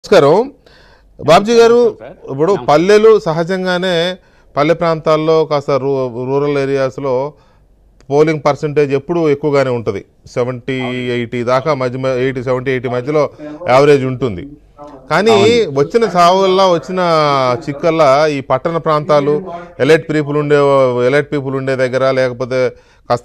నమస్కారం బాబ్జీ గారు సార్. ఇప్పుడు పల్లెలు సహజంగానే పల్లె ప్రాంతాల్లో కాస్త రూ రూరల్ ఏరియాస్లో పోలింగ్ పర్సంటేజ్ ఎప్పుడూ ఎక్కువగానే ఉంటుంది సెవెంటీ ఎయిటీ దాకా మధ్య ఎయిటీ సెవెంటీ ఎయిటీ మధ్యలో యావరేజ్ ఉంటుంది కానీ వచ్చిన సావుల్లా వచ్చిన చిక్కల్లా ఈ పట్టణ ప్రాంతాలు ఎలైట్ పీపుల్ ఉండే ఎలైట్ పీపుల్ ఉండే దగ్గర లేకపోతే కాస్త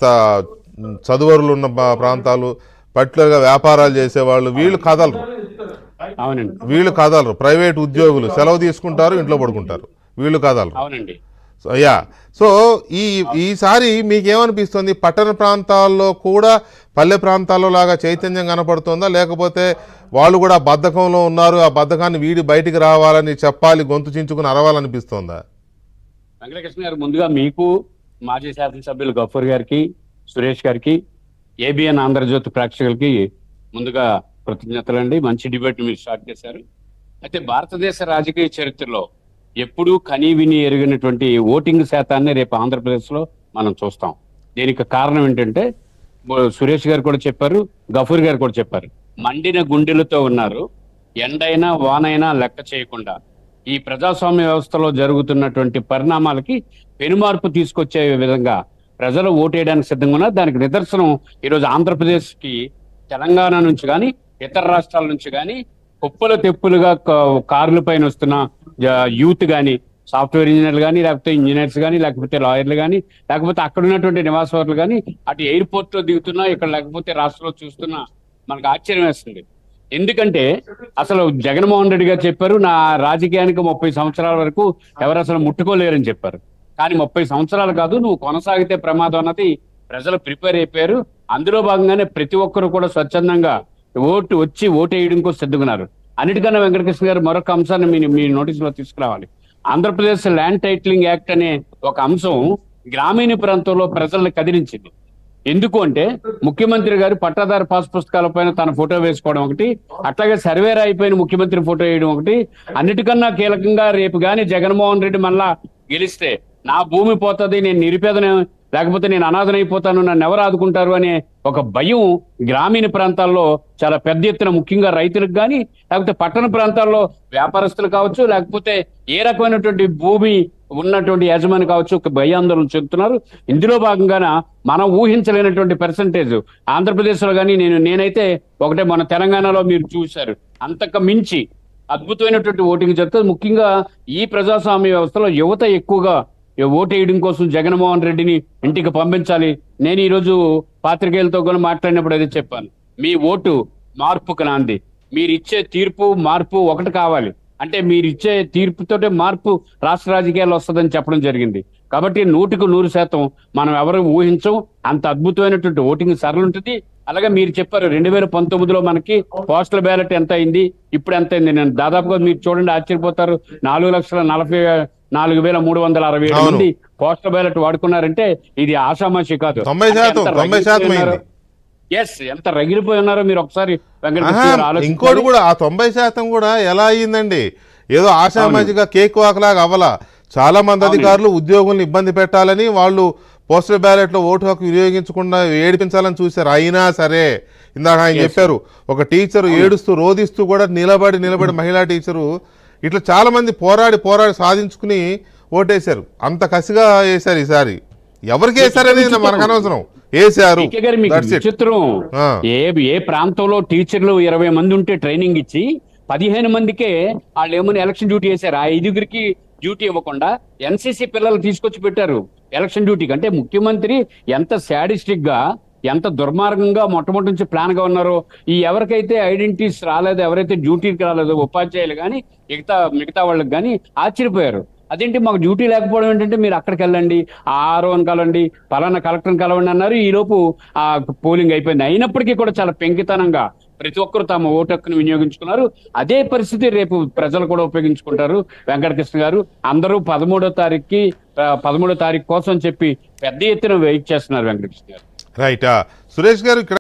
చదువరులు ఉన్న పా- ప్రాంతాలు పర్టికులర్గా వ్యాపారాలు చేసేవాళ్ళు వీళ్ళు కదలరు అవునండి వీళ్ళు కదలరు ప్రైవేట్ ఉద్యోగులు సెలవు తీసుకుంటారు ఇంట్లో పడుకుంటారు వీళ్ళు కదలరు అవునండి సో యా సో ఈ ఈసారి మీకేమనిపిస్తుంది పట్టణ ప్రాంతాల్లో కూడా పల్లె ప్రాంతాల్లో లాగా చైతన్యం కనపడుతుందా లేకపోతే వాళ్ళు కూడా బద్ధకంలో ఉన్నారు ఆ బద్ధకాన్ని వీడి బయటికి రావాలని చెప్పాలి గొంతు చించుకుని అరవాలనిపిస్తుందా వెంకటకృష్ణ గారు ముందుగా మీకు మాజీ శాసనసభ్యులు గఫూర్ గారికి సురేష్ గారికి ఏబిఎన్ ఆంధ్రజ్యోతి ప్రేక్షకులకి ముందుగా కృతజ్ఞతలండి మంచి డిబేట్ మీరు స్టార్ట్ చేశారు అయితే భారతదేశ రాజకీయ చరిత్రలో ఎప్పుడూ కనీ విని ఎరిగినటువంటి ఓటింగ్ శాతాన్ని రేపు ఆంధ్రప్రదేశ్లో మనం చూస్తాం దీనికి కారణం ఏంటంటే బో- సురేష్ గారు కూడా చెప్పారు గఫూర్ గారు కూడా చెప్పారు మండిన గుండెలతో ఉన్నారు ఎండైనా వానైనా లెక్క చేయకుండా ఈ ప్రజాస్వామ్య వ్యవస్థలో జరుగుతున్నటువంటి పరిణామాలకి పెనుమార్పు తీసుకొచ్చే విధంగా ప్రజలు ఓటేయడానికి సిద్ధంగా ఉన్నారు దానికి నిదర్శనం ఈరోజు ఆంధ్రప్రదేశ్ కి తెలంగాణ నుంచి కానీ ఇతర రాష్ట్రాల నుంచి కానీ కుప్పలు తెప్పులుగా క- కార్ల పైన వస్తున్న జ- యూత్ కానీ సాఫ్ట్వేర్ ఇంజనీర్లు కానీ లేకపోతే ఇంజనీర్స్ కానీ లేకపోతే లాయర్లు కానీ లేకపోతే అక్కడ ఉన్నటువంటి నివాసవర్లు కానీ అటు ఎయిర్పోర్ట్ లో దిగుతున్నా ఇక్కడ లేకపోతే రాష్ట్రంలో చూస్తున్నా మనకు ఆశ్చర్యం వేస్తుంది ఎందుకంటే అసలు జగన్మోహన్ రెడ్డి గారు చెప్పారు నా రాజకీయానికి ముప్పై సంవత్సరాల వరకు ఎవరు అసలు ముట్టుకోలేరని చెప్పారు కానీ ముప్పై సంవత్సరాలు కాదు నువ్వు కొనసాగితే ప్రమాదం అన్నది ప్రజలు ప్రిపేర్ అయిపోయారు అందులో భాగంగానే ప్రతి ఒక్కరు కూడా స్వచ్ఛందంగా ఓటు వచ్చి ఓటు వేయడం కోసం సిద్ధుకున్నారు అన్నిటికన్నా వెంకటకృష్ణ గారు మరొక అంశాన్ని మీ మీ నోటీస్ లో తీసుకురావాలి ఆంధ్రప్రదేశ్ ల్యాండ్ టైటిలింగ్ యాక్ట్ అనే ఒక అంశం గ్రామీణ ప్రాంతంలో ప్రజల్ని కదిలించింది ఎందుకు అంటే ముఖ్యమంత్రి గారు పట్టాదారు పాస్ పుస్తకాల పైన తన ఫోటో వేసుకోవడం ఒకటి అట్లాగే సర్వేర్ అయిపోయిన ముఖ్యమంత్రి ఫోటో వేయడం ఒకటి అన్నిటికన్నా కీలకంగా రేపు గాని జగన్మోహన్ రెడ్డి మళ్ళా గెలిస్తే నా భూమి పోతుంది నేను నిరుపేదన లేకపోతే నేను అనాథనైపోతాను నన్ను ఎవరు ఆదుకుంటారు అనే ఒక భయం గ్రామీణ ప్రాంతాల్లో చాలా పెద్ద ఎత్తున ముఖ్యంగా రైతులకు కానీ లేకపోతే పట్టణ ప్రాంతాల్లో వ్యాపారస్తులు కావచ్చు లేకపోతే ఏ రకమైనటువంటి భూమి ఉన్నటువంటి యజమాని కావచ్చు ఒక భయాందోళన చెందుతున్నారు ఇందులో భాగంగాన మనం ఊహించలేనటువంటి పర్సంటేజ్ ఆంధ్రప్రదేశ్ లో కానీ నేను నేనైతే ఒకటే మన తెలంగాణలో మీరు చూశారు అంతకు మించి అద్భుతమైనటువంటి ఓటింగ్ జరుగుతుంది ముఖ్యంగా ఈ ప్రజాస్వామ్య వ్యవస్థలో యువత ఎక్కువగా ఓటు వేయడం కోసం జగన్మోహన్ రెడ్డిని ఇంటికి పంపించాలి నేను ఈ రోజు పాత్రికేయులతో కూడా మాట్లాడినప్పుడు అదే చెప్పాను మీ ఓటు మార్పుకు నాంది మీరు ఇచ్చే తీర్పు మార్పు ఒకటి కావాలి అంటే మీరు ఇచ్చే తీర్పుతోటే మార్పు రాష్ట్ర రాజకీయాల్లో వస్తుందని చెప్పడం జరిగింది కాబట్టి నూటికి నూరు శాతం మనం ఎవరు ఊహించం అంత అద్భుతమైనటువంటి ఓటింగ్ సరళ ఉంటుంది అలాగే మీరు చెప్పారు రెండు వేల పంతొమ్మిదిలో మనకి పోస్టల్ బ్యాలెట్ ఎంత అయింది ఇప్పుడు ఎంత అయింది నేను దాదాపుగా మీరు చూడండి ఆశ్చర్యపోతారు నాలుగు లక్షల నలభై నాలుగు వేల మూడు వందల అరవై ఏడు అవును. మంది పోస్టల్ బ్యాలెట్ వాడుకున్నారంటే ఇది ఆషామాషి కాదు తొంభై శాతం, తొంభై శాతం అయింది. ఎస్ ఎంత రగిలిపోయి ఉన్నారో మీరు ఒకసారి వెంకటకృష్ణ ఆహా, గారు ఆలోచించాలి. ఇంకోటి కూడా ఆ తొంభై శాతం కూడా ఎలా అయ్యిందండి ఏదో ఆషామాజిగా కేక్ వాక్లాగా అవ్వలా చాలా మంది అవును. అధికారులు ఉద్యోగుల్ని ఇబ్బంది పెట్టాలని వాళ్ళు పోస్టల్ బ్యాలెట్ లో ఓటు హక్కు వినియోగించకుండా ఏడిపించాలని చూశారు అయినా సరే ఇందాక ఆయన Yes, చెప్పారు ఒక టీచరు ఏడుస్తూ రోధిస్తూ కూడా నిలబడి నిలబడి మహిళా టీచరు ఇట్లా చాలా మంది పోరాడి పోరాడి సాధించుకుని ఓటేశారు అంత కసిగా వేశారు ఈసారి ఎవరికి వేశారనేది మనకు అనవసరం వేశారు వికే గారు మీకు That's it. విచిత్రం ఆ. ఏ ఏ ప్రాంతంలో టీచర్లు ఇరవై మంది ఉంటే ట్రైనింగ్ ఇచ్చి పదిహేను మందికే వాళ్ళు ఏమని ఎలక్షన్ డ్యూటీ చేశారు ఆ ఐదుగురికి డ్యూటీ ఇవ్వకుండా ఎన్సీసీ పిల్లలు తీసుకొచ్చి పెట్టారు ఎలక్షన్ డ్యూటీకి అంటే ముఖ్యమంత్రి ఎంత శాడిస్టిక్ గా ఎంత దుర్మార్గంగా మొట్టమొదటి నుంచి ప్లాన్ గా ఉన్నారో ఈ ఎవరికైతే ఐడెంటిటీస్ రాలేదో ఎవరైతే డ్యూటీకి రాలేదో ఉపాధ్యాయులు కానీ మిగతా మిగతా వాళ్ళకి కానీ ఆశ్చర్యపోయారు అదేంటి మాకు డ్యూటీ లేకపోవడం ఏంటంటే మీరు అక్కడికి వెళ్ళండి ఆ ఆర్ఓని కలవండి పలానా కలెక్టర్ని కలవండి అన్నారు ఈ లోపు ఆ పోలింగ్ అయిపోయింది అయినప్పటికీ కూడా చాలా పెంకితనంగా ప్రతి ఒక్కరు తమ ఓటు హక్కును వినియోగించుకున్నారు అదే పరిస్థితి రేపు ప్రజలు కూడా ఉపయోగించుకుంటారు వెంకటకృష్ణ గారు అందరూ పదమూడో తారీఖుకి ఆ, పదమూడో తారీఖు కోసం చెప్పి పెద్ద ఎత్తున వెయిట్ చేస్తున్నారు వెంకటకృష్ణ గారు రైట్ సురేష్ గారు ఇక్కడ